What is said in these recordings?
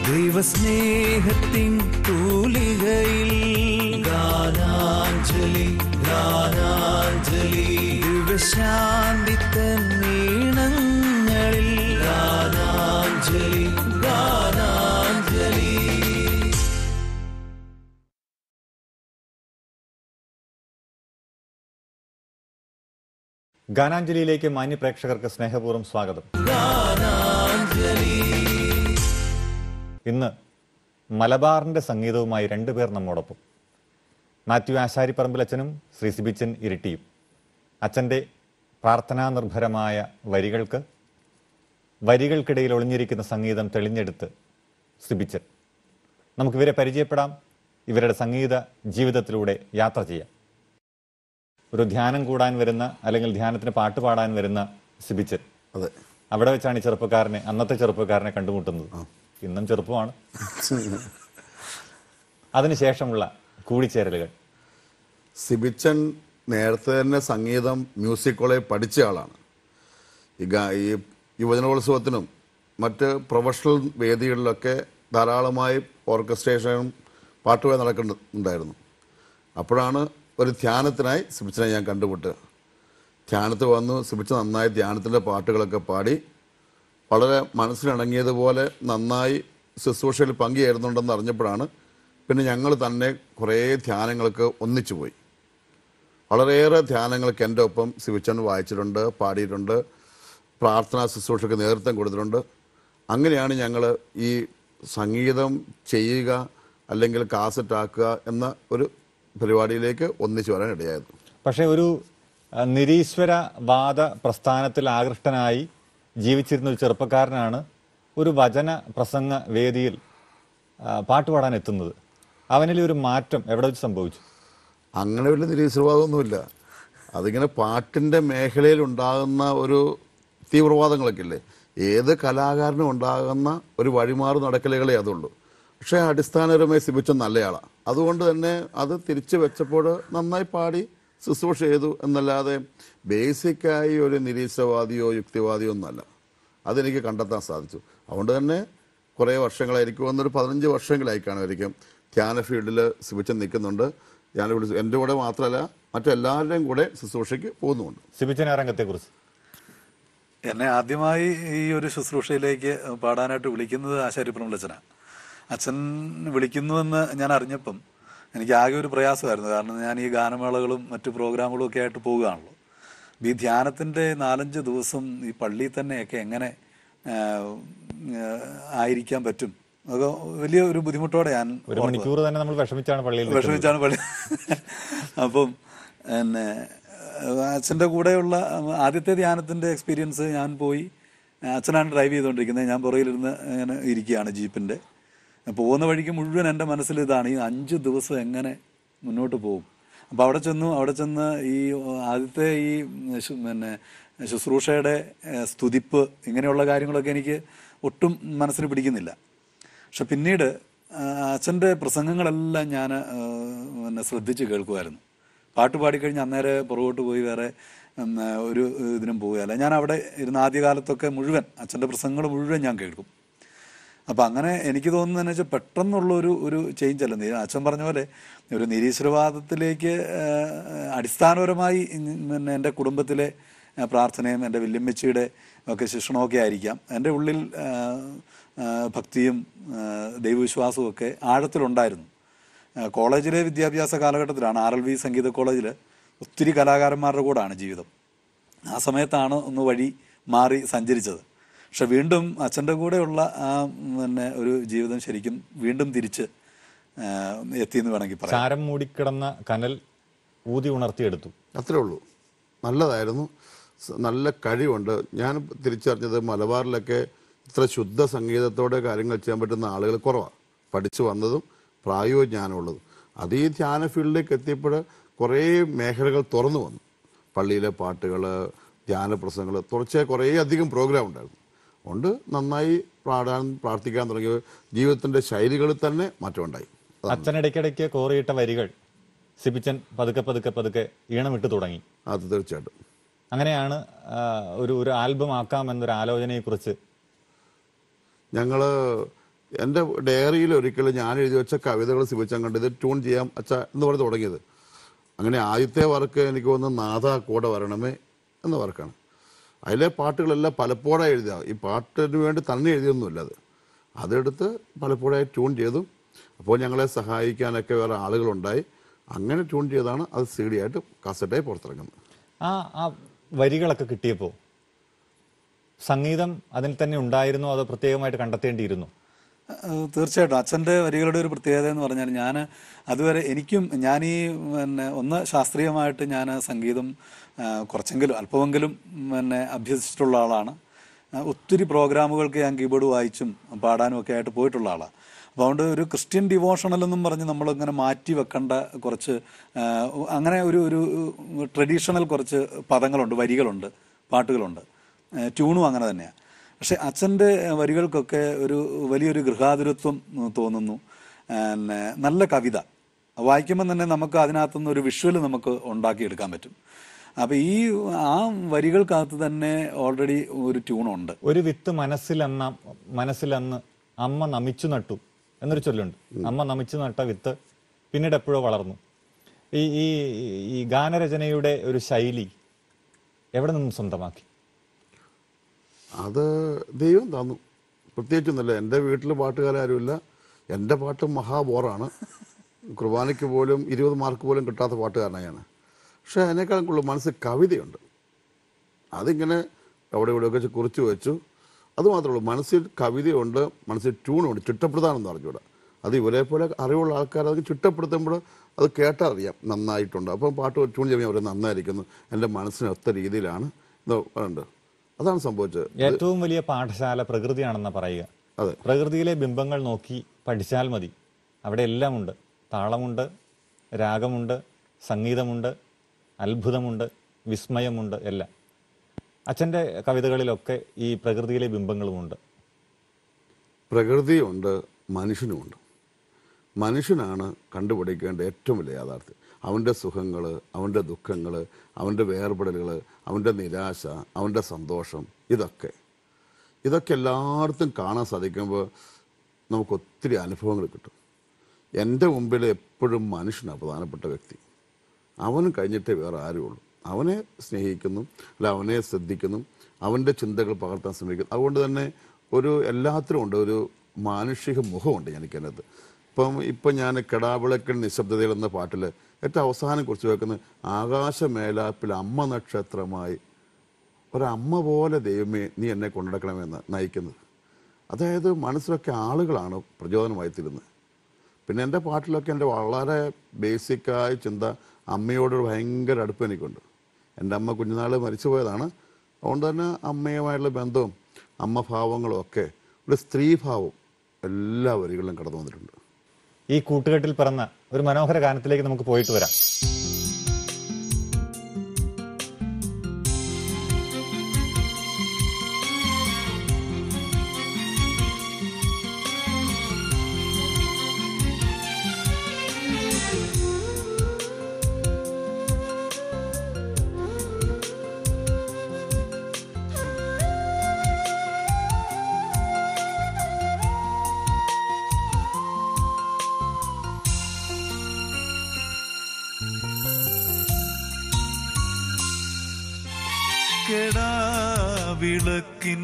ദൈവസ്നേഹത്തിൻ തൂലികയിൽ ഗാനാഞ്ജലി ഗാനാഞ്ജലി ദിവശാന്തി തന്നീണങ്ങളിൽ ഗാനാഞ്ജലി ഗാനാഞ്ജലി ഗാനാഞ്ജലിയിലേക്ക് മാന്യ പ്രേക്ഷകർക്ക് സ്നേഹപൂർവ്വം സ്വാഗതം ഇന്ന് മലബാറിന്റെ സംഗീതവുമായി രണ്ടുപേർ നമ്മോടൊപ്പം മാത്യു ആശാരിപ്പറമ്പിൽ അച്ഛനും ശ്രീ സിബിച്ചൻ ഇരിട്ടിയും അച്ഛൻ്റെ പ്രാർത്ഥനാ നിർഭരമായ വരികൾക്ക് വരികൾക്കിടയിൽ ഒളിഞ്ഞിരിക്കുന്ന സംഗീതം തെളിഞ്ഞെടുത്ത് സിബിച്ചൻ നമുക്കിവരെ പരിചയപ്പെടാം ഇവരുടെ സംഗീത ജീവിതത്തിലൂടെ യാത്ര ചെയ്യാം ഒരു ധ്യാനം കൂടാൻ വരുന്ന അല്ലെങ്കിൽ ധ്യാനത്തിന് പാട്ട് പാടാൻ വരുന്ന സിബിച്ചൻ അതെ അവിടെ വെച്ചാണ് ഈ ചെറുപ്പക്കാരനെ അന്നത്തെ ചെറുപ്പക്കാരനെ കണ്ടുമുട്ടുന്നത് ഇന്നും ചെറുപ്പമാണ് അതിനുശേഷമുള്ള കൂടിച്ചേരലുകൾ സിബിച്ചൻ നേരത്തെ തന്നെ സംഗീതം മ്യൂസിക് കോളേജ് പഠിച്ച ആളാണ് ഈ ഗാ ഈ യുവജനോത്സവത്തിനും മറ്റ് പ്രൊഫഷണൽ വേദികളിലൊക്കെ ധാരാളമായി ഓർക്കസ്ട്രേഷനും പാട്ടുമായി നടക്കുന്നുണ്ടായിരുന്നു അപ്പോഴാണ് ഒരു ധ്യാനത്തിനായി സിബിച്ചനെ ഞാൻ കണ്ടുമുട്ടുക ധ്യാനത്ത് വന്നു സിബിച്ച നന്നായി ധ്യാനത്തിൻ്റെ പാട്ടുകളൊക്കെ പാടി വളരെ മനസ്സിനിണങ്ങിയതുപോലെ നന്നായി ശുശ്രൂഷയിൽ പങ്കുചേരുന്നുണ്ടെന്ന് അറിഞ്ഞപ്പോഴാണ് പിന്നെ ഞങ്ങൾ തന്നെ കുറേ ധ്യാനങ്ങൾക്ക് ഒന്നിച്ചു പോയി വളരെയേറെ ധ്യാനങ്ങൾക്ക് എൻ്റെ ഒപ്പം സിവിച്ചൻ വായിച്ചിട്ടുണ്ട് പാടിയിട്ടുണ്ട് പ്രാർത്ഥനാ ശുശ്രൂഷയ്ക്ക് നേതൃത്വം കൊടുത്തിട്ടുണ്ട് അങ്ങനെയാണ് ഞങ്ങൾ ഈ സംഗീതം ചെയ്യുക അല്ലെങ്കിൽ കാസറ്റ് ആക്കുക എന്ന ഒരു പരിപാടിയിലേക്ക് ഒന്നിച്ചു വരാൻ ഇടയായത് പക്ഷേ ഒരു ആ, നിരീശ്വരവാദ പ്രസ്ഥാനത്തിൽ ആകൃഷ്ടനായി ജീവിച്ചിരുന്ന ഒരു ചെറുപ്പക്കാരനാണ് ഒരു വചന പ്രസംഗ വേദിയിൽ ആ, പാട്ട് പാടാൻ എത്തുന്നത് അവനിൽ ഒരു മാറ്റം എവിടെ വെച്ച് സംഭവിച്ചു അങ്ങനെ വലിയ നിരീശ്വരവാദമൊന്നുമില്ല അതിങ്ങനെ പാട്ടിൻ്റെ മേഖലയിൽ ഉണ്ടാകുന്ന ഒരു തീവ്രവാദങ്ങളൊക്കെ ഇല്ലേ ഏത് കലാകാരനും ഉണ്ടാകുന്ന ഒരു വഴിമാറി നടക്കലുകളേ അതുള്ളൂ പക്ഷേ അടിസ്ഥാനപരമായി സിബിച്ച നല്ലയാളാണ് അതുകൊണ്ട് തന്നെ അത് തിരിച്ചു വെച്ചപ്പോൾ നന്നായി പാടി ശുശ്രൂഷ ചെയ്തു എന്നല്ലാതെ ബേസിക്കായി ഒരു നിരീശ്വരവാദിയോ യുക്തിവാദിയോ ഒന്നുമല്ല അതെനിക്ക് കണ്ടെത്താൻ സാധിച്ചു അതുകൊണ്ട് തന്നെ കുറേ വർഷങ്ങളായിരിക്കും ഒന്നൊരു പതിനഞ്ച് വർഷങ്ങളായി കാണുമായിരിക്കും ധ്യാന ഫീൽഡിൽ സിബിച്ചൻ നിൽക്കുന്നുണ്ട് ഞാൻ വിളിച്ചു എൻ്റെ കൂടെ മാത്രമല്ല മറ്റെല്ലാവരുടെയും കൂടെ ശുശ്രൂഷയ്ക്ക് പോകുന്നുമുണ്ട് സിബിച്ചൻ ആ രംഗത്തെക്കുറിച്ച് എന്നെ ആദ്യമായി ഈ ഒരു ശുശ്രൂഷയിലേക്ക് പാടാനായിട്ട് വിളിക്കുന്നത് ആശാരിപ്പുറമുള്ള അച്ഛൻ വിളിക്കുന്നുവെന്ന് ഞാൻ അറിഞ്ഞപ്പം എനിക്ക് ആകെ ഒരു പ്രയാസമായിരുന്നു കാരണം ഞാൻ ഈ ഗാനമേളകളും മറ്റു പ്രോഗ്രാമുകളും ഒക്കെ ആയിട്ട് പോവുകയാണല്ലോ ഈ ധ്യാനത്തിൻ്റെ നാലഞ്ച് ദിവസം ഈ പള്ളിയിൽ തന്നെയൊക്കെ എങ്ങനെ ആ, ആ, ആയിരിക്കാൻ പറ്റും അതൊക്കെ വലിയ ഒരു ബുദ്ധിമുട്ടോടെ ഞാൻ ഒരു മണിക്കൂർ തന്നെ നമ്മൾ വിഷമിച്ചാണ് പള്ളിയിൽ നിൽക്കുന്നത്. വിഷമിച്ചാണ് പള്ളി അപ്പം പിന്നെ അച്ഛൻ്റെ കൂടെയുള്ള ആദ്യത്തെ ധ്യാനത്തിൻ്റെ എക്സ്പീരിയൻസ് ഞാൻ പോയി അച്ഛനാണ് ഡ്രൈവ് ചെയ്തുകൊണ്ടിരിക്കുന്നത് ഞാൻ പുറകിലിരുന്ന് ഇങ്ങനെ ഇരിക്കുകയാണ് ജീപ്പിൻ്റെ പോകുന്ന വഴിക്ക് മുഴുവൻ എൻ്റെ മനസ്സിൽ ഇതാണ് ഈ അഞ്ച് ദിവസം എങ്ങനെ മുന്നോട്ട് പോകും അപ്പോൾ അവിടെ ചെന്നു അവിടെ ചെന്ന് ഈ ആദ്യത്തെ ഈ ശു- പിന്നെ ശുശ്രൂഷയുടെ ഏഹ്, സ്തുതിപ്പ് ഇങ്ങനെയുള്ള കാര്യങ്ങളൊക്കെ എനിക്ക് ഒട്ടും മനസ്സിന് പിടിക്കുന്നില്ല പക്ഷെ പിന്നീട് ആ, അച്ഛൻ്റെ പ്രസംഗങ്ങളെല്ലാം ഞാൻ പിന്നെ ശ്രദ്ധിച്ച് കേൾക്കുമായിരുന്നു പാട്ട് പാടിക്കഴിഞ്ഞ് അന്നേരം പുറകോട്ട് പോയി വേറെ ഉം, ആ, ഒരു ഇതിനും പോവുകയല്ല ഞാൻ അവിടെ ഇരുന്ന ആദ്യകാലത്തൊക്കെ മുഴുവൻ അച്ഛൻ്റെ പ്രസംഗങ്ങൾ മുഴുവൻ ഞാൻ കേൾക്കും അപ്പം അങ്ങനെ എനിക്ക് തോന്നുന്നതെന്ന് വെച്ചാൽ പെട്ടെന്നുള്ള ഒരു ഒരു ചേഞ്ച് അല്ല നീ- അച്ഛൻ പറഞ്ഞ പോലെ ഒരു നിരീശ്വരവാദത്തിലേക്ക് ആ, അടിസ്ഥാനപരമായി ഇൻ- പിന്നെ എൻ്റെ കുടുംബത്തിലെ ആ, പ്രാർത്ഥനയും എൻ്റെ വല്യമ്മച്ചിയുടെ ഒക്കെ ശിക്ഷണമൊക്കെ ആയിരിക്കാം എൻ്റെ ഉള്ളിൽ ആ, ആ, ഭക്തിയും ആ, ദൈവവിശ്വാസവും ഒക്കെ ആഴത്തിലുണ്ടായിരുന്നു ആ, കോളേജിലെ വിദ്യാഭ്യാസ കാലഘട്ടത്തിലാണ് ആർ എൽ വി സംഗീത കോളേജിൽ ഒത്തിരി കലാകാരന്മാരുടെ കൂടാണ് ജീവിതം ആ സമയത്താണ് ഒന്ന് വഴി മാറി സഞ്ചരിച്ചത് പക്ഷെ വീണ്ടും അച്ഛൻ്റെ കൂടെയുള്ള ആ പിന്നെ ഒരു ജീവിതം ശരിക്കും വീണ്ടും തിരിച്ച് ആ, എത്തിയെന്ന് വേണമെങ്കിൽ പറയാം ചാരം മൂടിക്കിടന്ന കനൽ ഊതി ഉണർത്തിയെടുത്തു അത്രേ ഉള്ളൂ നല്ലതായിരുന്നു സ- നല്ല കഴിവുണ്ട് ഞാൻ തിരിച്ചറിഞ്ഞത് മലബാറിലൊക്കെ ഇത്ര ശുദ്ധ സംഗീതത്തോടെ കാര്യങ്ങൾ ചെയ്യാൻ പറ്റുന്ന ആളുകൾ കുറവാണ് പഠിച്ചു വന്നതും പ്രായോഗിക ജ്ഞാനമുള്ളതും അത് ഈ ധ്യാന ഫീൽഡിലേക്ക് എത്തിയപ്പോൾ കുറേ മേഖലകൾ തുറന്നു വന്നു പള്ളിയിലെ പാട്ടുകൾ ധ്യാന പ്രസംഗങ്ങൾ തുടർച്ചയായി കുറേ അധികം പ്രോഗ്രാം ഉണ്ടായിരുന്നു അതുകൊണ്ട് നന്നായി പാടാൻ പ്രാർത്ഥിക്കാൻ തുടങ്ങിയ ജീവിതത്തിൻ്റെ ശൈലികളിൽ തന്നെ മാറ്റമുണ്ടായി അച്ഛൻ ഇടയ്ക്കിടയ്ക്ക് കോറിയിട്ട വരികൾ സിബിച്ചൻ പതുക്കെ പതുക്കെ പതുക്കെ ഈണമിട്ട് തുടങ്ങി അത് തീർച്ചയായിട്ടും അങ്ങനെയാണ് ആ, ഒരു ഒരു ആൽബം ആക്കാം എന്നൊരു ആലോചനയെക്കുറിച്ച് ഞങ്ങൾ എൻ്റെ ഡയറിയിൽ ഒരിക്കലും ഞാൻ എഴുതി വെച്ച കവിതകൾ സിവിച്ചാൻ കണ്ട് ഇത് ട്യൂൺ ചെയ്യാം അച്ഛ എന്ന് പറഞ്ഞ് തുടങ്ങിയത് അങ്ങനെ ആദ്യത്തെ വർക്ക് എനിക്ക് തോന്നുന്നു നാഥ കൂടെ വരണമേ എന്ന വർക്കാണ് അതിലെ പാട്ടുകളെല്ലാം പലപ്പോഴായി എഴുതിയ ഈ പാട്ടിന് വേണ്ടി തന്നെ എഴുതിയൊന്നുമില്ല അത് അതെടുത്ത് പലപ്പോഴായി ട്യൂൺ ചെയ്തു അപ്പോൾ ഞങ്ങളെ സഹായിക്കാനൊക്കെ വേറെ ആളുകളുണ്ടായി അങ്ങനെ ട്യൂൺ ചെയ്താണ് അത് സി ഡി ആയിട്ട് കാസറ്റായി പുറത്തിറങ്ങുന്നത് ആ ആ വരികളൊക്കെ കിട്ടിയപ്പോൾ സംഗീതം അതിൽ തന്നെ ഉണ്ടായിരുന്നോ അതോ പ്രത്യേകമായിട്ട് കണ്ടെത്തേണ്ടിയിരുന്നു ഏഹ് തീർച്ചയായിട്ടും അച്ഛൻ്റെ വരികളുടെ ഒരു പ്രത്യേകത എന്ന് പറഞ്ഞാൽ ഞാൻ അതുവരെ എനിക്കും ഞാൻ ഈ പിന്നെ ഒന്ന് ശാസ്ത്രീയമായിട്ട് ഞാൻ സംഗീതം ഏഹ് കുറച്ചെങ്കിലും അല്പമെങ്കിലും പിന്നെ അഭ്യസിച്ചിട്ടുള്ള ആളാണ് ഏഹ് ഒത്തിരി പ്രോഗ്രാമുകൾക്ക് ഞാൻ കീബോർഡ് വായിച്ചും പാടാനും ഒക്കെ ആയിട്ട് പോയിട്ടുള്ള ആളാണ് അപ്പോൾ അതുകൊണ്ട് ഒരു ക്രിസ്ത്യൻ ഡിവോഷണൽ എന്നും പറഞ്ഞ് നമ്മളിങ്ങനെ മാറ്റി വെക്കേണ്ട കുറച്ച് ഏഹ് അങ്ങനെ ഒരു ഒരു ട്രഡീഷണൽ കുറച്ച് പദങ്ങളുണ്ട് വരികളുണ്ട് പാട്ടുകളുണ്ട് ഏഹ് ട്യൂണും അങ്ങനെ തന്നെയാണ് പക്ഷെ അച്ഛൻ്റെ വരികൾക്കൊക്കെ ഒരു വലിയൊരു ഗൃഹാതുരത്വം ഉം, തോന്നുന്നു പിന്നെ നല്ല കവിത വായിക്കുമ്പോൾ തന്നെ നമുക്ക് അതിനകത്തുനിന്ന് ഒരു വിഷ്വൽ നമുക്ക് ഉണ്ടാക്കിയെടുക്കാൻ പറ്റും അപ്പോൾ ഈ ആ വരികൾക്കകത്ത് തന്നെ ഓൾറെഡി ഒരു ട്യൂണുണ്ട് ഒരു വിത്ത് മനസ്സിലെന്ന മനസ്സിലന്ന് അമ്മ നമിച്ചു നട്ടു എന്നൊരു ചൊല്ലുണ്ട് അമ്മ നമിച്ചു നട്ട വിത്ത് പിന്നീട് എപ്പോഴോ വളർന്നു ഈ ഈ ഈ ഗാനരചനയുടെ ഒരു ശൈലി എവിടെ നിന്നും സ്വന്തമാക്കി അത് ദൈവം തന്നു പ്രത്യേകിച്ചൊന്നുമില്ല എൻ്റെ വീട്ടിൽ പാട്ടുകാരാരുമില്ല എൻ്റെ പാട്ട് മഹാബോറാണ് കുർബാനയ്ക്ക് പോലും ഇരുപത് മാർക്ക് പോലും കിട്ടാത്ത പാട്ടുകാരനാണ് ഞാൻ പക്ഷേ അതിനേക്കാളും കൂടുതൽ മനസ്സിൽ കവിതയുണ്ട് അതിങ്ങനെ അവിടെ ഇവിടെയൊക്കെ വെച്ച് കുറിച്ച് വെച്ചു അത് മാത്രമേ ഉള്ളൂ മനസ്സിൽ കവിതയുണ്ട് മനസ്സിൽ ട്യൂണുണ്ട് ചിട്ടപ്പെടുത്താനെന്ന് പറഞ്ഞുകൂടാ അത് ഇവരെ പോലെ അറിവുള്ള ആൾക്കാർ അത് ചിട്ടപ്പെടുത്തുമ്പോൾ അത് കേട്ടാൽ അറിയാം നന്നായിട്ടുണ്ട് അപ്പം പാട്ട് ട്യൂൺ ചെയ്യുമ്പോൾ അവർ നന്നായിരിക്കുന്നു എൻ്റെ മനസ്സിന് ഒത്ത രീതിയിലാണ് ഇത് ഉണ്ട് അതാണ് സംഭവിച്ചത് ഏറ്റവും വലിയ പാഠശാല പ്രകൃതിയാണെന്ന പറയുക അതെ പ്രകൃതിയിലെ ബിംബങ്ങൾ നോക്കി പഠിച്ചാൽ മതി അവിടെ എല്ലാം ഉണ്ട് താളമുണ്ട് രാഗമുണ്ട് സംഗീതമുണ്ട് അത്ഭുതമുണ്ട് വിസ്മയമുണ്ട് എല്ലാം അച്ഛൻ്റെ കവിതകളിലൊക്കെ ഈ പ്രകൃതിയിലെ ബിംബങ്ങളുമുണ്ട് പ്രകൃതിയുണ്ട് മനുഷ്യനുമുണ്ട് മനുഷ്യനാണ് കണ്ടുപിടിക്കേണ്ട ഏറ്റവും വലിയ യാഥാർത്ഥ്യം അവൻ്റെ സുഖങ്ങൾ അവൻ്റെ ദുഃഖങ്ങൾ അവൻ്റെ വേർപെടലുകൾ അവൻ്റെ നിരാശ അവൻ്റെ സന്തോഷം ഇതൊക്കെ ഇതൊക്കെ എല്ലായിടത്തും കാണാൻ സാധിക്കുമ്പോൾ നമുക്ക് ഒത്തിരി അനുഭവങ്ങൾ കിട്ടും എൻ്റെ മുമ്പിൽ എപ്പോഴും മനുഷ്യനാണ് പ്രധാനപ്പെട്ട വ്യക്തി അവനും കഴിഞ്ഞിട്ടേ വേറെ ആരുമുള്ളൂ അവനെ സ്നേഹിക്കുന്നു അല്ല അവനെ ശ്രദ്ധിക്കുന്നു അവൻ്റെ ചിന്തകൾ പകർത്താൻ ശ്രമിക്കുന്നു അതുകൊണ്ട് തന്നെ ഒരു എല്ലാത്തിനും ഉണ്ട് ഒരു മാനുഷിക മുഖമുണ്ട് എനിക്കതിനകത്ത് ഇപ്പം ഇപ്പം ഞാൻ കെടാവിളക്കൽ നിശബ്ദതയിൽ എന്ന പാട്ടിൽ ഏറ്റവും അവസാനം കുറിച്ച് വെക്കുന്നത് ആകാശമേലാപ്പിൽ അമ്മ നക്ഷത്രമായി ഒരമ്മ പോലെ ദൈവമേ നീ എന്നെ കൊണ്ടുനടക്കണമെന്ന് നയിക്കുന്നത് അതായത് മനസ്സിലൊക്കെ ആളുകളാണ് പ്രചോദനമായി തീരുന്നത് പിന്നെ എൻ്റെ പാട്ടിലൊക്കെ എൻ്റെ വളരെ ബേസിക്കായ ചിന്ത അമ്മയോട് ഭയങ്കര അടുപ്പം എനിക്കുണ്ട് എൻ്റെ അമ്മ കുഞ്ഞുനാൾ മരിച്ചു പോയതാണ് അതുകൊണ്ട് തന്നെ അമ്മയുമായിട്ടുള്ള ബന്ധവും അമ്മ ഭാവങ്ങളും ഒക്കെ ഒരു സ്ത്രീഭാവം എല്ലാ വരികളിലും കടന്നു വന്നിട്ടുണ്ട് ഈ കൂട്ടുകെട്ടിൽ പിറന്ന ഒരു മനോഹര ഗാനത്തിലേക്ക് നമുക്ക് പോയിട്ട് വരാം കെടാവിളക്കിൻ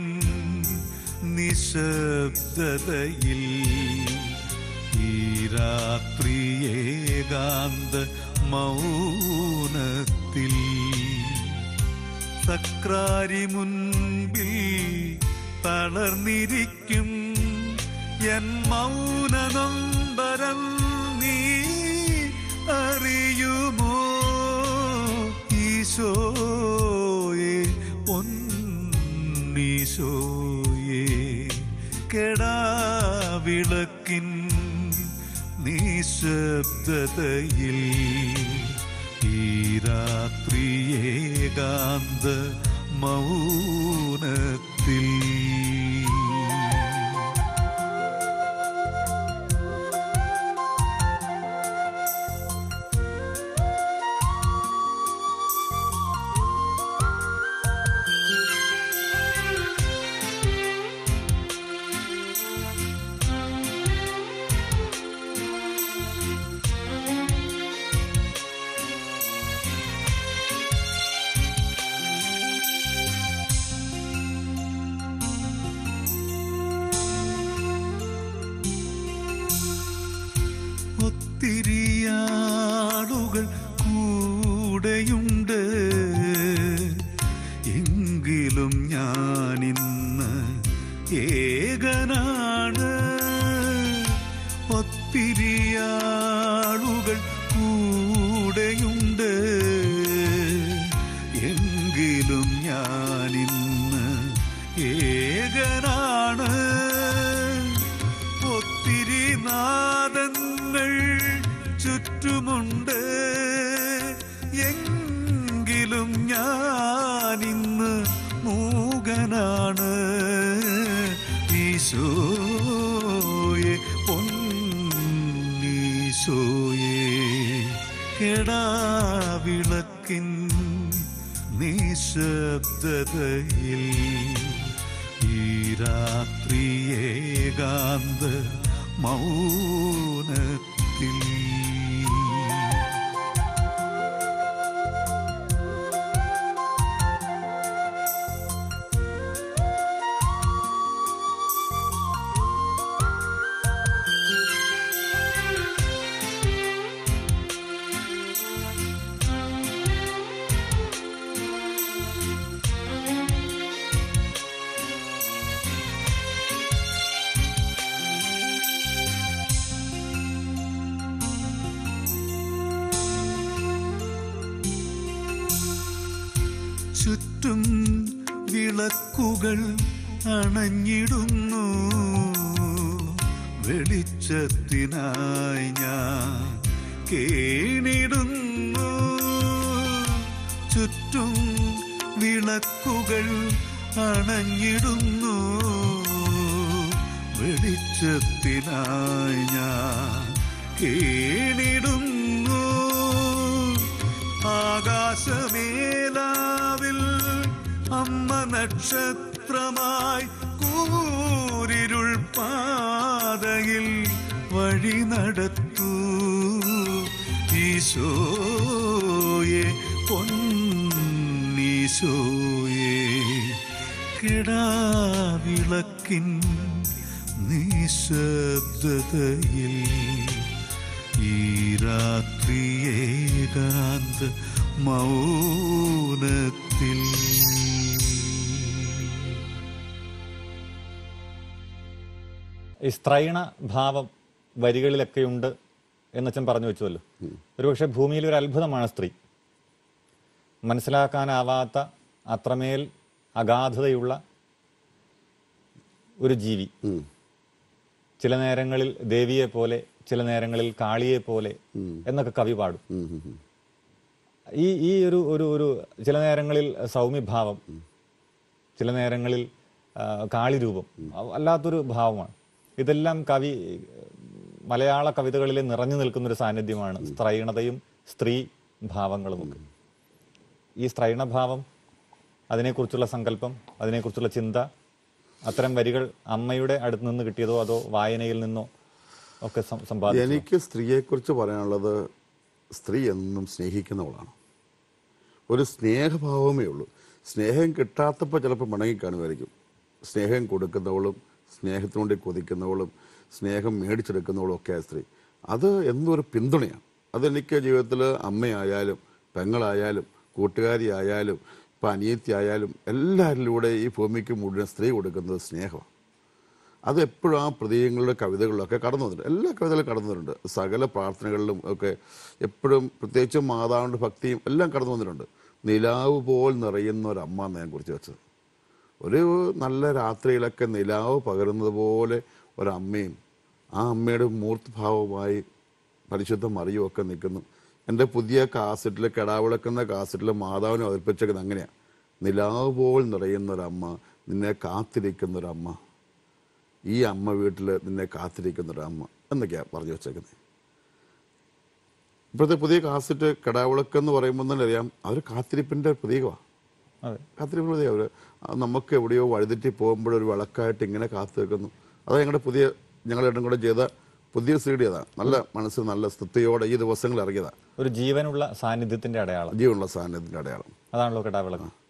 നിശബ്ദതയിൽ ഈ രാത്രിയേകാന്ത മൗനത്തിൽ സക്രാരി മുൻപിൽ തളർന്നിരിക്കും എൻ മൗനനൊമ്പരം നീ അറിയുമോ ഈശോയെ പൊന്നീശോയെ കെടാവിളക്കിൻ നിശബ്ദതയിൽ ഈ രാത്രിയേകാന്ത മൗനത്തിൽ ഒത്തിരിയാളുകൾ കൂടെയുണ്ട് എങ്കിലും ഞാനിന്ന് ഏകനാണ് ഒത്തിരിയാളുകൾ കൂടെയുണ്ട് എങ്കിലും ഞാനിന്ന് ഏകനാണ് ഒത്തിരി നാദങ്ങൾ ചുറ്റുമുണ്ട് എങ്കിലും ഞാനിന്ന് മൂകനാണ് ഈശോയെ പൊന്നീശോയെ കെടാവിളക്കിൻ നിശബ്ദതയിൽ ഈ രാത്രിയേകാന്ത മൗനത്തിൽ ചുറ്റും വിളക്കുകൾ അണഞ്ഞിടുന്നു വെളിച്ചത്തിനായി ഞാൻ കേണിടുന്നു ചുറ്റും വിളക്കുകൾ അണഞ്ഞിടുന്നു വെളിച്ചത്തിനായി ഞാൻ കേണിടുന്നു ആകാശമേലാവിൽ അമ്മ നക്ഷത്രമായി കൂരിരുൾ പാതയിൽ വഴി നടത്തൂ ഈശോയെ പൊന്നീശോയെ കിടാവിളക്കിൻ നിശബ്ദതയിൽ ഈ രാത്രിയേകാന്ത മൗനത്തിൽ ഈ സ്ത്രൈണ ഭാവം വരികളിലൊക്കെയുണ്ട് എന്നച്ഛൻ പറഞ്ഞു വെച്ചുവല്ലോ ഒരുപക്ഷെ ഭൂമിയിൽ ഒരു അത്ഭുതമാണ് സ്ത്രീ മനസ്സിലാക്കാനാവാത്ത അത്രമേൽ അഗാധതയുള്ള ഒരു ജീവി ചില നേരങ്ങളിൽ ദേവിയെ പോലെ ചില നേരങ്ങളിൽ കാളിയെ പോലെ എന്നൊക്കെ കവി പാടും ഈ ഈ ഒരു ഒരു ഒരു ചില നേരങ്ങളിൽ സൗമ്യഭാവം ചില നേരങ്ങളിൽ ആ, കാളിരൂപം അ- വല്ലാത്തൊരു ഭാവമാണ് ഇതെല്ലാം കവി മലയാള കവിതകളിൽ നിറഞ്ഞു നിൽക്കുന്ന ഒരു സാന്നിധ്യമാണ് സ്ത്രൈണതയും സ്ത്രീ ഭാവങ്ങളുമൊക്കെ ഈ സ്ത്രൈണഭാവം അതിനെക്കുറിച്ചുള്ള സങ്കല്പം അതിനെക്കുറിച്ചുള്ള ചിന്ത അത്തരം വരികൾ അമ്മയുടെ അടുത്ത് നിന്ന് കിട്ടിയതോ അതോ വായനയിൽ നിന്നോ ഒക്കെ സം- സമ്പാദിച്ചതോ? എനിക്ക് സ്ത്രീയെക്കുറിച്ച് പറയാനുള്ളത് സ്ത്രീ എന്നും സ്നേഹിക്കുന്നവളാണ് ഒരു സ്നേഹഭാവമേ ഉള്ളൂ സ്നേഹം കിട്ടാത്തപ്പോൾ ചിലപ്പോൾ മടങ്ങി കാണുമായിരിക്കും സ്നേഹം കൊടുക്കുന്നവളും സ്നേഹത്തിനുവേണ്ടി കൊതിക്കുന്നവളും സ്നേഹം മേടിച്ചെടുക്കുന്നവളും ഒക്കെ സ്ത്രീ അത് എന്നും ഒരു പിന്തുണയാണ് അതെനിക്ക് ജീവിതത്തിൽ അമ്മയായാലും പെങ്ങളായാലും കൂട്ടുകാരിയായാലും ഇപ്പം അനിയത്തി ആയാലും എല്ലാവരിലൂടെ ഈ ഭൂമിക്ക് മുഴുവൻ സ്ത്രീ കൊടുക്കുന്നത് സ്നേഹമാണ് അത് എപ്പോഴും ആ പ്രതീകങ്ങളുടെ കവിതകളിലൊക്കെ കടന്നു വന്നിട്ടുണ്ട് എല്ലാ കവിതകളും കടന്നു വന്നിട്ടുണ്ട് സകല പ്രാർത്ഥനകളിലും ഒക്കെ എപ്പോഴും പ്രത്യേകിച്ചും മാതാവിൻ്റെ ഭക്തിയും എല്ലാം കടന്നു വന്നിട്ടുണ്ട് നിലാവ് പോൽ നിറയുന്ന ഒരു അമ്മ എന്ന് ഞാൻ കുറിച്ച് വെച്ചത് ഒരു നല്ല രാത്രിയിലൊക്കെ നിലാവ് പകരുന്നത് പോലെ ഒരമ്മയും ആ അമ്മയുടെ മൂർത്തിഭാവമായി പരിശുദ്ധ മറിയും ഒക്കെ നിൽക്കുന്നു എൻ്റെ പുതിയ കാസറ്റിൽ കെടാവിളക്കുന്ന കാസറ്റിൽ മാതാവിനെ അവതരിപ്പിച്ചേക്കുന്നത് അങ്ങനെയാണ് നിലാവ് പോൽ നിറയുന്ന ഒരമ്മ നിന്നെ കാത്തിരിക്കുന്ന ഒരമ്മ ഈ അമ്മ വീട്ടിൽ നിന്നെ കാത്തിരിക്കുന്ന ഒരമ്മ എന്നൊക്കെയാണ് പറഞ്ഞു വെച്ചേക്കുന്നത് ഇപ്പോഴത്തെ പുതിയ കാസറ്റ് കടാവിളക്ക് എന്ന് പറയുമ്പോൾ തന്നെ അറിയാം അവർ കാത്തിരിപ്പിൻ്റെ പ്രതീകമാണ് അതെ കാത്തിരിപ്പിൻ്റെ പ്രതീകം അവർ നമുക്ക് എവിടെയോ വഴിതെറ്റി പോകുമ്പോഴൊരു വിളക്കായിട്ട് ഇങ്ങനെ കാത്തു വെക്കുന്നു അത് ഞങ്ങളുടെ പുതിയ ഞങ്ങൾ രണ്ടും കൂടെ ചെയ്ത പുതിയ സി ഡി അതാണ് നല്ല മനസ്സിൽ നല്ല സ്തുതിയോടെ ഈ ദിവസങ്ങളിൽ ഇറങ്ങിയതാണ് ഒരു ജീവനുള്ള സാന്നിധ്യത്തിന്റെ അടയാളം ജീവനുള്ള സാന്നിധ്യത്തിൻ്റെ അടയാളം അതാണല്ലോ കെടാവിളക്ക്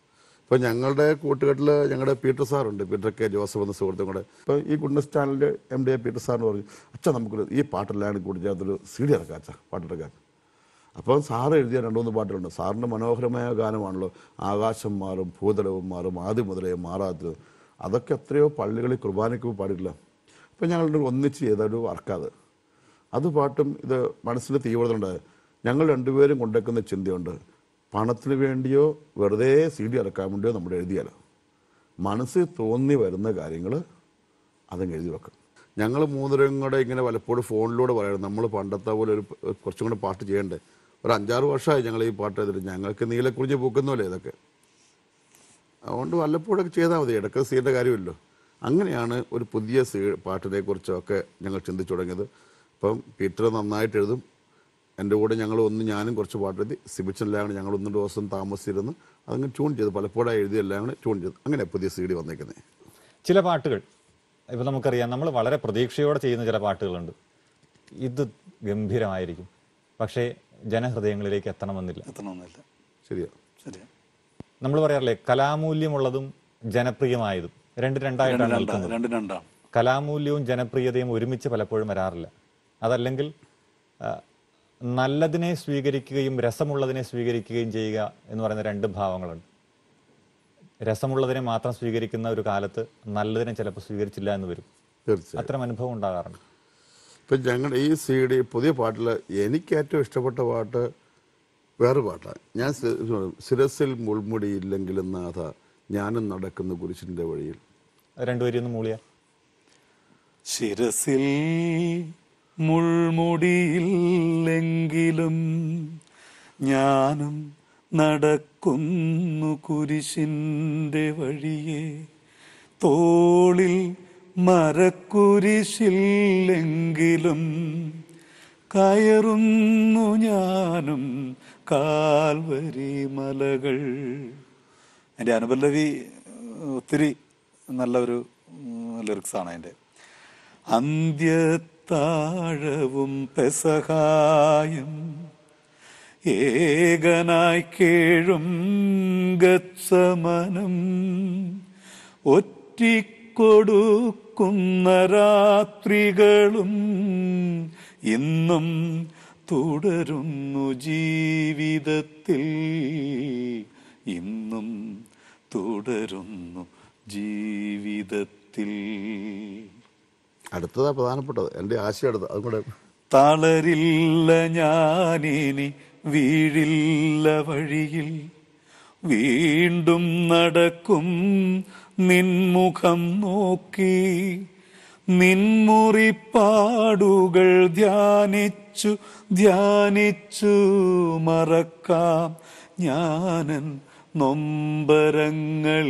ഇപ്പൊ ഞങ്ങളുടെ കൂട്ടുകെട്ടിൽ ഞങ്ങളുടെ പീറ്റർ സാറുണ്ട് പീറ്റർ കെ ജോസഫ് എന്ന സുഹൃത്തും കൂടെ ഇപ്പൊ ഈ ഗുഡ്നസ് ചാനലിന്റെ എം ഡി എ പീറ്റർ സാറിന് പറഞ്ഞു അച്ഛാ നമുക്കൊരു ഈ പാട്ടെല്ലാം കൂടി ചേർത്തൊരു സി ഡി ഇറക്കാം അച്ഛാ പാട്ടെടുക്കാൻ അപ്പോൾ സാറ് എഴുതിയ രണ്ട് മൂന്ന് പാട്ടുകളുണ്ട് സാറിൻ്റെ മനോഹരമായ ഗാനമാണല്ലോ ആകാശം മാറും ഭൂതലവും മാറും ആദ്യം മുതലേ മാറാത്തത് അതൊക്കെ എത്രയോ പള്ളികളിൽ കുർബാനയ്ക്ക് പാടില്ല അപ്പോൾ ഞങ്ങളുടെ ഒന്നിച്ച് ചെയ്തൊരു വർക്കാത് അത് പാട്ടും ഇത് മനസ്സിന് തീവ്രത ഉണ്ട് ഞങ്ങൾ രണ്ടുപേരും കൊണ്ടുവയ്ക്കുന്ന ചിന്തയുണ്ട് പണത്തിന് വേണ്ടിയോ വെറുതെ സി ഡി ഇറക്കാൻ വേണ്ടിയോ നമ്മൾ എഴുതിയാലോ മനസ്സിൽ തോന്നി വരുന്ന കാര്യങ്ങൾ അതങ്ങ് എഴുതി വെക്കും ഞങ്ങൾ മൂന്നുപേരും കൂടെ ഇങ്ങനെ പലപ്പോഴും ഫോണിലൂടെ പറയുന്നത് നമ്മൾ പണ്ടത്തെ പോലെ ഒരു പ- കുറച്ചും കൂടെ പാട്ട് ചെയ്യണ്ടേ ഒരു അഞ്ചാറ് വർഷമായി ഞങ്ങൾ ഈ പാട്ട് ചെയ്തിട്ട് ഞങ്ങൾക്ക് നീലക്കുറിഞ്ഞ് പൂക്കുന്നല്ലേ ഇതൊക്കെ അതുകൊണ്ട് വല്ലപ്പോഴൊക്കെ ചെയ്താൽ മതി ഇടയ്ക്ക് സീൻ്റെ കാര്യമില്ലല്ലോ അങ്ങനെയാണ് ഒരു പുതിയ സീ പാട്ടിനെ കുറിച്ചൊക്കെ ഞങ്ങൾ ചിന്തിച്ചു തുടങ്ങിയത് ഇപ്പം പീറ്റർ നന്നായിട്ട് എഴുതും എൻ്റെ കൂടെ ഞങ്ങൾ ഒന്ന് ഞാനും കുറച്ച് പാട്ട് എഴുതി സിബിച്ചെല്ലാം കൂടെ ഞങ്ങൾ ഒന്ന് ദിവസം താമസിച്ചിരുന്ന് അതങ്ങ് ട്യൂൺ ചെയ്ത് പലപ്പോഴായി എഴുതിയെല്ലാം കൂടെ ട്യൂൺ ചെയ്ത് അങ്ങനെ പുതിയ സി ഡി വന്നേക്കുന്നത് ചില പാട്ടുകൾ ഇപ്പൊ നമുക്കറിയാം നമ്മൾ വളരെ പ്രതീക്ഷയോടെ ചെയ്യുന്ന ചില പാട്ടുകളുണ്ട് ഇത് ഗംഭീരമായിരിക്കും പക്ഷേ ജനഹൃദയങ്ങളിലേക്ക് എത്തണമെന്നില്ല എത്തണമെന്നില്ല ശരിയാ ശരിയാ നമ്മൾ പറയാറില്ലേ കലാമൂല്യമുള്ളതും ജനപ്രിയമായതും രണ്ട് രണ്ടായിട്ടാണ് രണ്ട് നിൽക്കുന്നത് രണ്ട് രണ്ടാണ് കലാമൂല്യവും ജനപ്രിയതയും ഒരുമിച്ച് പലപ്പോഴും വരാറില്ല അതല്ലെങ്കിൽ ആ, നല്ലതിനെ സ്വീകരിക്കുകയും രസമുള്ളതിനെ സ്വീകരിക്കുകയും ചെയ്യുക എന്ന് പറയുന്ന രണ്ട് ഭാവങ്ങളുണ്ട് രസമുള്ളതിനെ മാത്രം സ്വീകരിക്കുന്ന ഒരു കാലത്ത് നല്ലതിനെ ചിലപ്പോൾ സ്വീകരിച്ചില്ല എന്ന് വരും തീർച്ചയായും അത്തരം അനുഭവം ഉണ്ടാകാറുണ്ട് ഇപ്പം ഞങ്ങളുടെ ഈ സി ഡി പുതിയ പാട്ടിൽ എനിക്ക് ഏറ്റവും ഇഷ്ടപ്പെട്ട പാട്ട് വേറെ പാട്ടാണ് ഞാൻ സി- ശിരസിൽ മുൾമുടി ഇല്ലെങ്കിലും നാഥ ഞാനും നടക്കുന്ന കുരിശിൻ്റെ വഴിയിൽ രണ്ടുപേരും ഒന്ന് മൂളിയ ശിരസിൽ മുൾമുടിയില്ലെങ്കിലും ഞാനും നടക്കുന്നു കുരിശിൻ്റെ വഴിയെ തോളിൽ മരക്കുരിശില്ലെങ്കിലും കയറുന്നു ഞാനും കാൽവരി മലകൾ എൻ്റെ അനുപല്ലവി ഒത്തിരി നല്ലൊരു ലിറിക്സാണ് അതിൻ്റെ അന്ത്യത്താഴവും പെസഹായും ഏകനായി കേഴും ഗത്സമനം ഒറ്റിക്കൊടുക്കുന്ന രാത്രികളും ഇന്നും തുടരുന്നു ജീവിതത്തിൽ ഇന്നും തുടരുന്നു ജീവിതത്തിൽ അടുത്തതാ പ്രധാനപ്പെട്ടത് എൻ്റെ ആശയം അടുത്ത് അതും കൂടെ തളരില്ല ഞാനിനി വീഴില്ല വഴിയിൽ വീണ്ടും നടക്കും നിൻമുഖം നോക്കി നിൻമുറിപ്പാടുകൾ ധ്യാനിച്ചു ധ്യാനിച്ചു മറക്കാം ഞാനൻ നൊമ്പരങ്ങൾ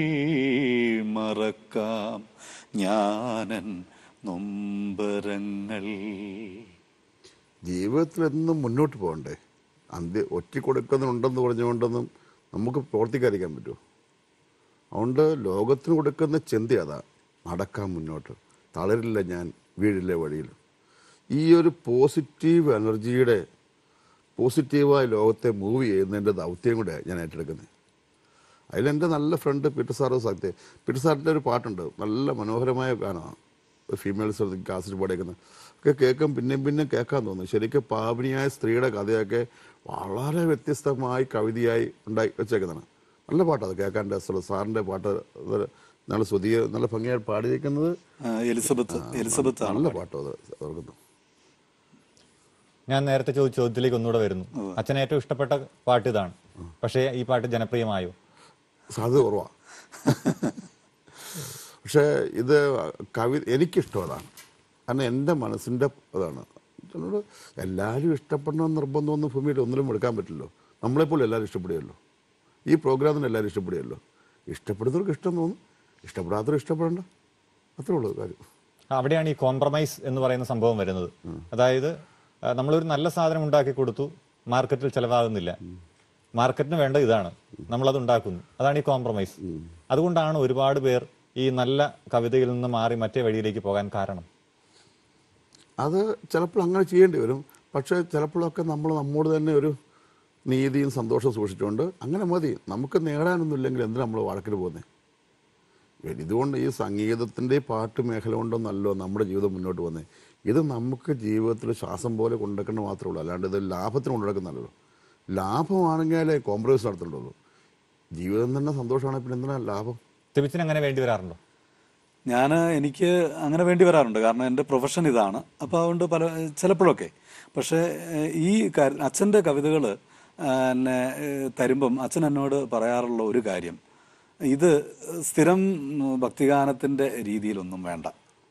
മറക്കാം ഞാനൻ നൊമ്പരങ്ങൾ ജീവിതത്തിൽ എന്നും മുന്നോട്ട് പോകണ്ടേ അന്ത്യ ഒറ്റ കൊടുക്കുന്നുണ്ടെന്ന് പറഞ്ഞുകൊണ്ടൊന്നും നമുക്ക് പ്രവർത്തിക്കാതിരിക്കാൻ പറ്റുമോ അതുകൊണ്ട് ലോകത്തിന് കൊടുക്കുന്ന ചിന്ത അതാ നടക്കാൻ മുന്നോട്ട് തളരില്ല ഞാൻ വീഴില്ല വഴിയിൽ ഈ ഒരു പോസിറ്റീവ് എനർജിയുടെ പോസിറ്റീവായ ലോകത്തെ മൂവ് ചെയ്യുന്നതിൻ്റെ ദൗത്യം കൂടെ ഞാൻ ഏറ്റെടുക്കുന്നത് അതിലെൻ്റെ നല്ല ഫ്രണ്ട് പീറ്റർ സാറ് സത്യം പീറ്റർ സാറിൻ്റെ ഒരു പാട്ടുണ്ട് നല്ല മനോഹരമായ ഗാനമാണ് ഒരു ഫീമെയിൽസ് കാസറ്റ് പാടിയേക്കുന്നത് ഒക്കെ കേൾക്കും പിന്നെയും പിന്നെയും കേൾക്കാൻ തോന്നും ശരിക്കും പാപിനിയായ സ്ത്രീയുടെ കഥയൊക്കെ വളരെ വ്യത്യസ്തമായി കവിതയായി ഉണ്ടായി വെച്ചേക്കുന്നതാണ് നല്ല പാട്ടാണ് കേൾക്കാൻ രസമുള്ള സാറിൻ്റെ പാട്ട് അത് നല്ല സ്വതീയ നല്ല ഭംഗിയായി പാടിയിരിക്കുന്നത് ആ, എലിസബത്ത് എലിസബത്ത് ആണ് നല്ല പാട്ടോ അത് ഓർക്കുന്നു ഞാൻ നേരത്തെ ചോദിച്ച ചോദ്യത്തിലേക്ക് ഒന്നുകൂടെ വരുന്നു അച്ഛന് ഏറ്റവും ഇഷ്ടപ്പെട്ട പാട്ട് ഇതാണ് പക്ഷേ ഈ പാട്ട് ജനപ്രിയമായോ സാധ്യത കുറവാണ് പക്ഷേ ഇത് കവി എനിക്കിഷ്ടം അതാണ് കാരണം എൻ്റെ മനസ്സിൻ്റെ അതാണ് എന്നോട് എല്ലാവരും ഇഷ്ടപ്പെടണമെന്ന് നിർബന്ധമൊന്നും ഭൂമിയുടെ ഒന്നിലും എടുക്കാൻ പറ്റില്ലല്ലോ നമ്മളെപ്പോലെ എല്ലാവരും ഇഷ്ടപ്പെടുകയല്ലോ ഈ പ്രോഗ്രാമിന് എല്ലാവരും ഇഷ്ടപ്പെടുകയല്ലോ ഇഷ്ടപ്പെടുന്നവർക്ക് ഇഷ്ടം തോന്നും ഇഷ്ടപ്പെടാത്തവർ ഇഷ്ടപ്പെടണ്ട അത്രേ ഉള്ളൂ കാര്യം അവിടെയാണ് ഈ കോംപ്രമൈസ് എന്ന് പറയുന്ന സംഭവം വരുന്നത് അതായത് ആ, നമ്മളൊരു നല്ല സാധനം ഉണ്ടാക്കി കൊടുത്തു മാർക്കറ്റിൽ ചെലവാകുന്നില്ല മാർക്കറ്റിന് വേണ്ട ഇതാണ് നമ്മളത് ഉണ്ടാക്കുന്നു അതാണ് ഈ കോംപ്രമൈസ് അതുകൊണ്ടാണ് ഒരുപാട് പേർ ഈ നല്ല കവിതയിൽ നിന്ന് മാറി മറ്റേ വഴിയിലേക്ക് പോകാൻ കാരണം അത് ചിലപ്പോൾ അങ്ങനെ ചെയ്യേണ്ടി വരും പക്ഷേ ചിലപ്പോഴൊക്കെ നമ്മൾ നമ്മോട് തന്നെ ഒരു നീതിയും സന്തോഷവും സൂക്ഷിച്ചുകൊണ്ട് അങ്ങനെ മതി നമുക്ക് നേടാനൊന്നുമില്ലെങ്കിൽ എന്തിനാ നമ്മൾ വഴക്കിന് പോകുന്നത് ഇതുകൊണ്ട് ഈ സംഗീതത്തിൻ്റെ പാട്ട് മേഖല കൊണ്ടൊന്നല്ലോ നമ്മുടെ ജീവിതം മുന്നോട്ട് പോകുന്നത് ഇത് നമുക്ക് ജീവിതത്തിൽ ശ്വാസം പോലെ കൊണ്ടുവയ്ക്കേണ്ട മാത്രമേ ഉള്ളൂ അല്ലാണ്ട് ഇത് ലാഭത്തിന് കൊണ്ടുവയ്ക്കുന്നല്ലോ ലാഭമാണെങ്കിലേ കോംപ്രമൈസ് നടത്തേണ്ടുള്ളൂ ജീവിതം തന്നെ സന്തോഷമാണെങ്കിൽ പിന്നെ എന്തിനാ ലാഭം സിബിച്ചിന് അങ്ങനെ വേണ്ടി വരാറുണ്ടോ ഞാൻ എനിക്ക് അങ്ങനെ വേണ്ടി വരാറുണ്ട് കാരണം എൻ്റെ പ്രൊഫഷൻ ഇതാണ് അപ്പോൾ അതുകൊണ്ട് പല ചിലപ്പോഴൊക്കെ പക്ഷേ ഏഹ്, ഈ കാര്യം അച്ഛൻ്റെ കവിതകൾ എന്നെ ഏഹ്, തരുമ്പം അച്ഛൻ എന്നോട് പറയാറുള്ള ഒരു കാര്യം ഇത് സ്ഥിരം ഉം, ഭക്തിഗാനത്തിൻ്റെ രീതിയിലൊന്നും വേണ്ട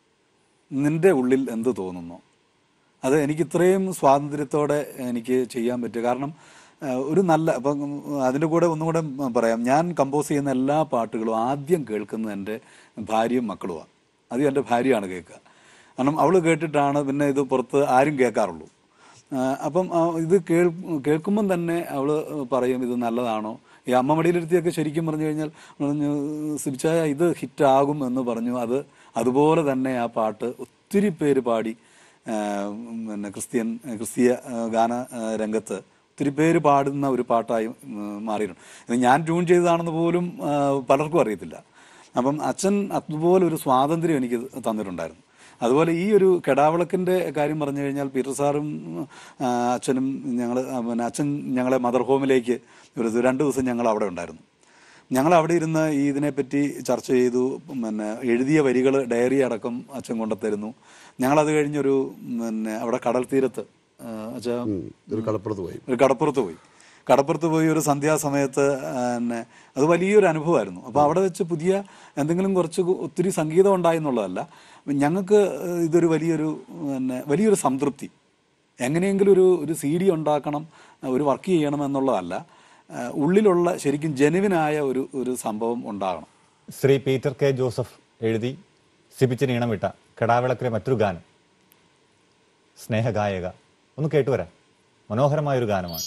നിന്റെ ഉള്ളിൽ എന്ത് തോന്നുന്നു അത് എനിക്ക് ഇത്രയും സ്വാതന്ത്ര്യത്തോടെ എനിക്ക് ചെയ്യാൻ പറ്റുക കാരണം ആ, ഒരു നല്ല അപ്പം അതിൻ്റെ കൂടെ ഒന്നും കൂടെ പറയാം ഞാൻ കമ്പോസ് ചെയ്യുന്ന എല്ലാ പാട്ടുകളും ആദ്യം കേൾക്കുന്നത് എൻ്റെ ഭാര്യയും മക്കളുമാണ് ആദ്യം എൻ്റെ ഭാര്യയാണ് കേൾക്കുക കാരണം അവൾ കേട്ടിട്ടാണ് പിന്നെ ഇത് പുറത്ത് ആരും കേൾക്കാറുള്ളൂ ആ, അപ്പം ആ, ഇത് കേൾ കേൾക്കുമ്പം തന്നെ അവൾ പറയും ഇത് നല്ലതാണോ ഈ അമ്മ മടിയിലിരുത്തിയൊക്കെ ശരിക്കും പറഞ്ഞു കഴിഞ്ഞാൽ പറഞ്ഞു സിബിച്ചായ ഇത് ഹിറ്റാകും എന്ന് പറഞ്ഞു അത് അതുപോലെ തന്നെ ആ പാട്ട് ഒത്തിരി പേര് പാടി ആ, പിന്നെ ക്രിസ്ത്യൻ ക്രിസ്തീയ ആ, ഗാന ആ, രംഗത്ത് ഒത്തിരി പേര് പാടുന്ന ഒരു പാട്ടായി ഉം, മാറിയിട്ടുണ്ട് ഇത് ഞാൻ ട്യൂൺ ചെയ്തതാണെന്ന് പോലും ആ, പലർക്കും അറിയത്തില്ല അപ്പം അച്ഛൻ അതുപോലെ ഒരു സ്വാതന്ത്ര്യം എനിക്ക് തന്നിട്ടുണ്ടായിരുന്നു അതുപോലെ ഈ ഒരു കെടാവിളക്കിൻ്റെ കാര്യം പറഞ്ഞു കഴിഞ്ഞാൽ പീറ്റർ സാറും ആ, അച്ഛനും ഞങ്ങൾ പിന്നെ അച്ഛൻ ഞങ്ങളെ മദർ ഹോമിലേക്ക് ഒരു രണ്ട് ദിവസം ഞങ്ങൾ അവിടെ ഉണ്ടായിരുന്നു ഞങ്ങൾ അവിടെ ഇരുന്ന് ഈ ഇതിനെപ്പറ്റി ചർച്ച ചെയ്തു പിന്നെ എഴുതിയ വരികൾ ഡയറി അടക്കം അച്ഛൻ കൊണ്ടുത്തരുന്നു ഞങ്ങളത് കഴിഞ്ഞൊരു പിന്നെ അവിടെ കടൽ തീരത്ത് ആ, അച്ഛാ ഒരു കടപ്പുറത്ത് പോയി ഒരു കടപ്പുറത്ത് പോയി കടപ്പുറത്ത് പോയി ഒരു സന്ധ്യാസമയത്ത് പിന്നെ അത് വലിയൊരു അനുഭവമായിരുന്നു അപ്പോൾ അവിടെ വെച്ച് പുതിയ എന്തെങ്കിലും കുറച്ച് കു- ഒത്തിരി സംഗീതം ഉണ്ടായി എന്നുള്ളതല്ല ഞങ്ങൾക്ക് ഇതൊരു വലിയൊരു പിന്നെ വലിയൊരു സംതൃപ്തി എങ്ങനെയെങ്കിലും ഒരു ഒരു സി ഡി ഉണ്ടാക്കണം ഒരു വർക്ക് ചെയ്യണം എന്നുള്ളതല്ല ആ, ഉള്ളിലുള്ള ശരിക്കും ജെനുവിനായ ഒരു ഒരു സംഭവം ഉണ്ടാകണം ശ്രീ പീറ്റർ കെ ജോസഫ് എഴുതി സിബിച്ചിന് ഈണമിട്ട കെടാവിളക്കിലെ മറ്റൊരു ഗാനം സ്നേഹഗായക ഒന്ന് കേട്ടുവരാം മനോഹരമായൊരു ഗാനമാണ്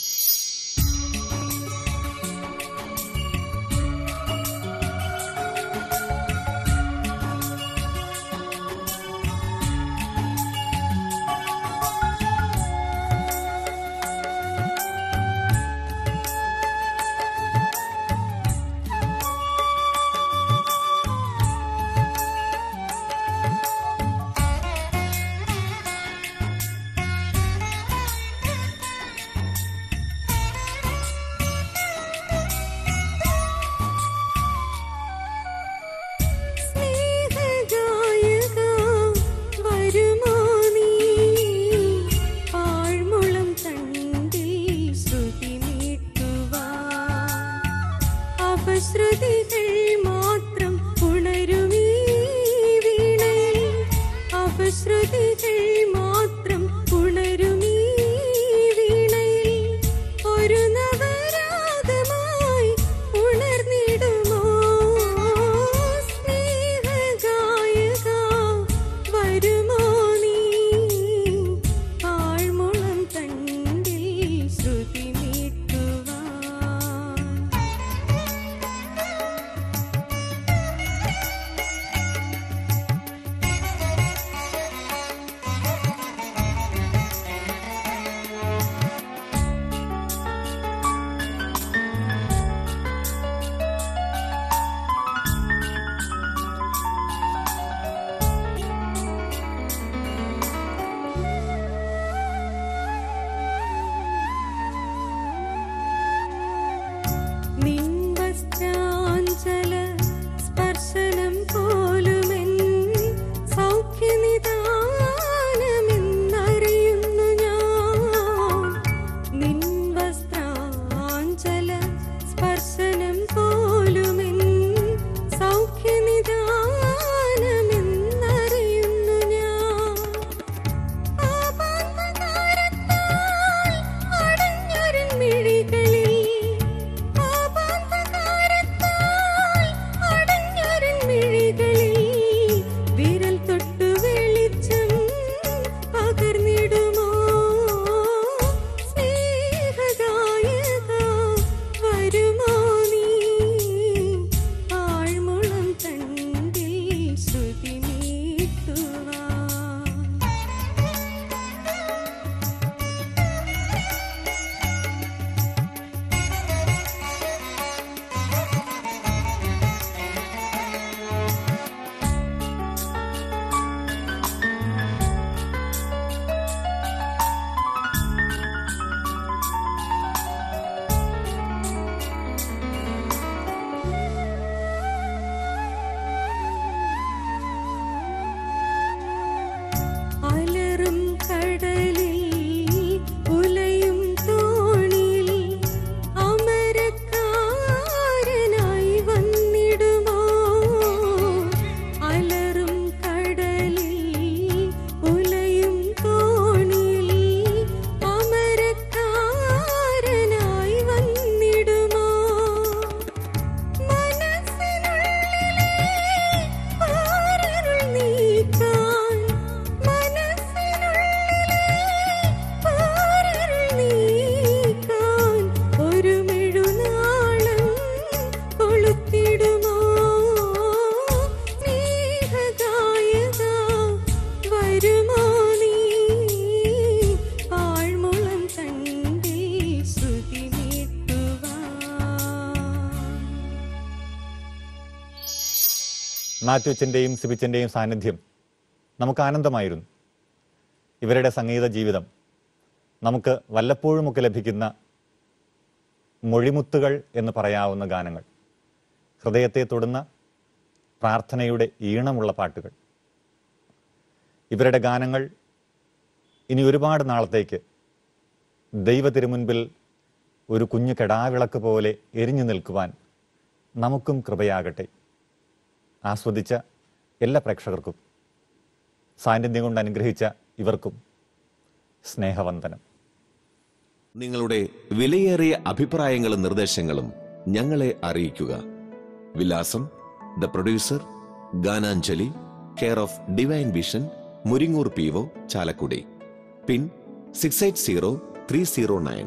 മാത്യുച്ചൻ്റെയും സിബിച്ചൻ്റെയും സാന്നിധ്യം നമുക്ക് ആനന്ദമായിരുന്നു ഇവരുടെ സംഗീത ജീവിതം നമുക്ക് വല്ലപ്പോഴുമൊക്കെ ലഭിക്കുന്ന മൊഴിമുത്തുകൾ എന്ന് പറയാവുന്ന ഗാനങ്ങൾ ഹൃദയത്തെ തൊടുന്ന പ്രാർത്ഥനയുടെ ഈണമുള്ള പാട്ടുകൾ ഇവരുടെ ഗാനങ്ങൾ ഇനി ഒരുപാട് നാളത്തേക്ക് ദൈവ തിരുമുൻപിൽ ഒരു കുഞ്ഞു കെടാവിളക്ക് പോലെ എരിഞ്ഞു നിൽക്കുവാൻ നമുക്കും കൃപയാകട്ടെ ആസ്വദിച്ച എല്ലാ പ്രേക്ഷകർക്കും സാന്നിധ്യം കൊണ്ട് അനുഗ്രഹിച്ച ഇവർക്കും സ്നേഹവന്ദനം നിങ്ങളുടെ വിലയേറിയ അഭിപ്രായങ്ങളും നിർദ്ദേശങ്ങളും ഞങ്ങളെ അറിയിക്കുക വിലാസം the producer Gananjali care of divine vision Muringoor P O Chalakudy pin six eight zero three zero nine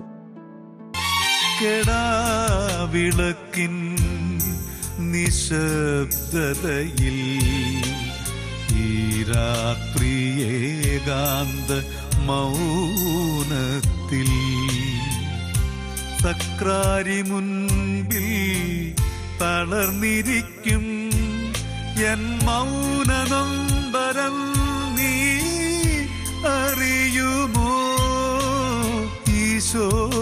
കെടാവിളക്കിൻ നിശബ്ദതയിൽ ഈ രാത്രിയേകാന്ത മൗനത്തിൽ സക്രാരി മുൻപിൽ തളർന്നിരിക്കും എൻ മൗനനൊമ്പരം നീ അറിയുമോ ഈശോ